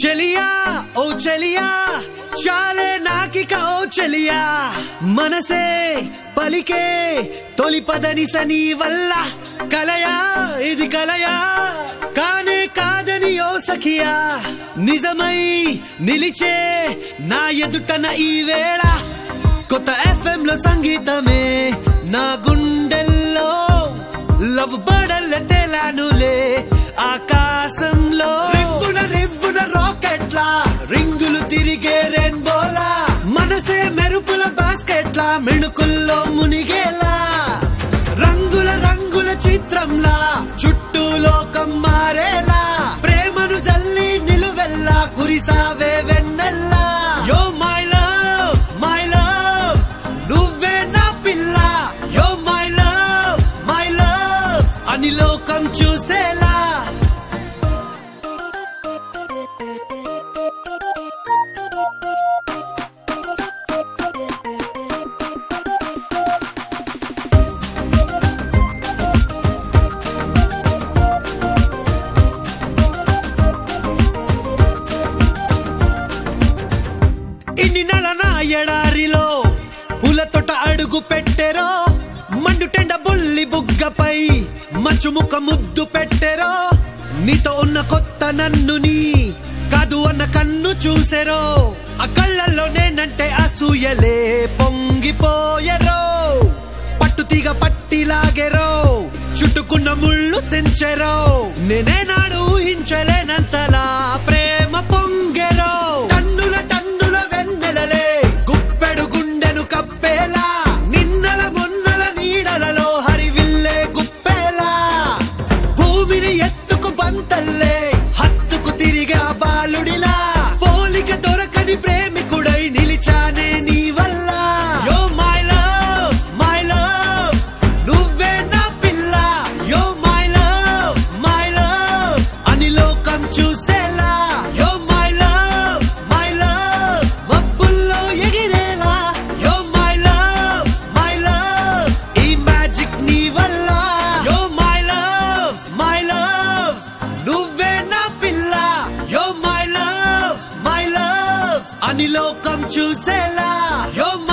చెలియా ఓ చెలియా చాలే నాకిక ఓ చెలియా మనసే పలికే తొలి పదని సని వల్ల కలయా ఇది కలయా కానే కాదని ఓ సఖియా నిజమై నిలిచే నా ఎదుటన ఈ వేళ కొత్త ఎఫ్ఎం లో సంగీతమే నా గుండెల్లో లవ్ బడల్ల తెలానులే ఆకాశంలో రివ్వున రివ్వున రాకెట్లా రింగులు తిరిగే రెయిన్బోలా మనసే మెరుపుల బాస్కెట్లా మిణుకుల్లో మునిగేలా రంగుల రంగుల చిత్రంలా చుట్టూ లోకం మారేలా ప్రేమను జల్లి నిలువెల్లా కురిసావే వెన్నెల్లా yo my love my love నువ్వే నా పిల్ల యో మై లవ్ మై లవ్ అని లోకం చూసేలా ఇన్ని నెల నా ఎడారిలో పూలతోట అడుగు పెట్టెరో మండుటెండ బుల్లి బుగ్గపై మంచు ముక్క ముద్దు పెట్టెరో నీతో ఉన్న కొత్త నన్ను నీ కాదు అన్న కన్ను చూసెరో ఆ కళ్ళల్లో నేనంటే అసూయలే పొంగిపోయెరో పట్టు తీగ పట్టిలాగెరో చుట్టుకున్న ముళ్ళు తెంచెరో నేనే నాడు ఊహించలేనంతలా ప్రేమ పొంగెరో టన్నుల టన్నుల వెన్నెలలే గుప్పెడు గుండెను కప్పేలా నిన్నల మొన్నల నీడలలో హరివిల్లే గుప్పేలా భూమిని ఎత్తుకు బంతల్లే హత్తుకు తిరిగా బాలుడిలా పోలిక దొరకని ప్రేమికుడై నిలిచానే నీ వల్ల యో మై లవ్ మై లవ్ నువ్వే నా పిల్ల యో మై లవ్ మై లవ్ అని లోకం చూసేలా యో మై లవ్ మై లవ్ మబ్బుల్లో ఎగిరేలా yo my love my love ఈ మ్యాజిక్ నీ వల్ల యో మై లవ్ మై లవ్ నువ్వే నా పిల్ల యో మై లవ్ మై లవ్ అని లోకం చూసేలా యో మై